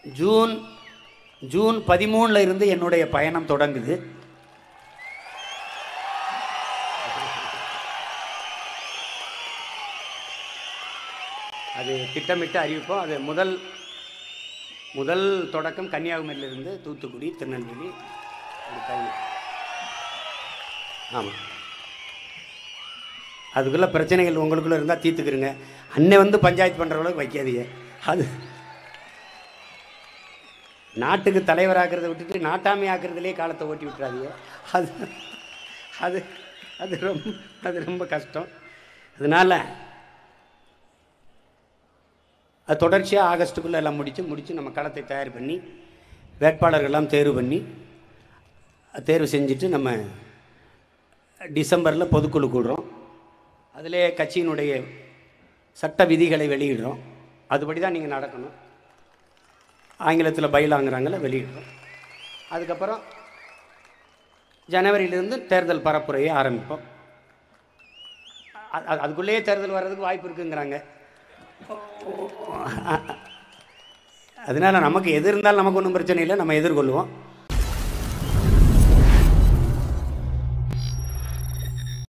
June June பதிமூணில் இருந்து என்னுடைய பயணம் தொடங்குது அது திட்டமிட்டு அறிவிப்போம் அது முதல் முதல் தொடக்கம் கன்னியாகுமரியிலிருந்து தூத்துக்குடி திருநெல்வேலி அப்படி பயணம் ஆமாம் அதுக்குள்ள பிரச்சனைகள் உங்களுக்குள்ள இருந்தால் தீர்த்துக்கிறங்க அன்னை வந்து பஞ்சாயத்து பண்ணுற அளவுக்கு வைக்காதீங்க அது நாட்டுக்கு தலைவராக்கிறத விட்டுட்டு நாட்டாமை ஆக்கிறதுலே காலத்தை ஓட்டி விட்டுறாதீங்க அது அது அது ரொம்ப அது ரொம்ப கஷ்டம் அதனால் அது தொடர்ச்சியாக ஆகஸ்ட்டுக்குள்ளே எல்லாம் முடித்து முடித்து நம்ம களத்தை தயார் பண்ணி வேட்பாளர்கள்லாம் தேர்வு பண்ணி தேர்வு செஞ்சுட்டு நம்ம டிசம்பரில் பொதுக்குழு கூடுறோம் அதிலே கட்சியினுடைய சட்ட விதிகளை வெளியிடுறோம் அதுபடி தான் நீங்கள் நடக்கணும் ஆங்கிலத்தில் பயிலாங்கிறாங்கள வெளியிடுறோம் அதுக்கப்புறம் ஜனவரியிலிருந்து தேர்தல் பரப்புரையை ஆரம்பிப்போம் அ- அ- அதுக்குள்ளேயே தேர்தல் வர்றதுக்கு வாய்ப்பு இருக்குங்கிறாங்க அதனால் நமக்கு எது இருந்தாலும் நமக்கு ஒன்றும் பிரச்சனை இல்லை நம்ம எதிர்கொள்வோம்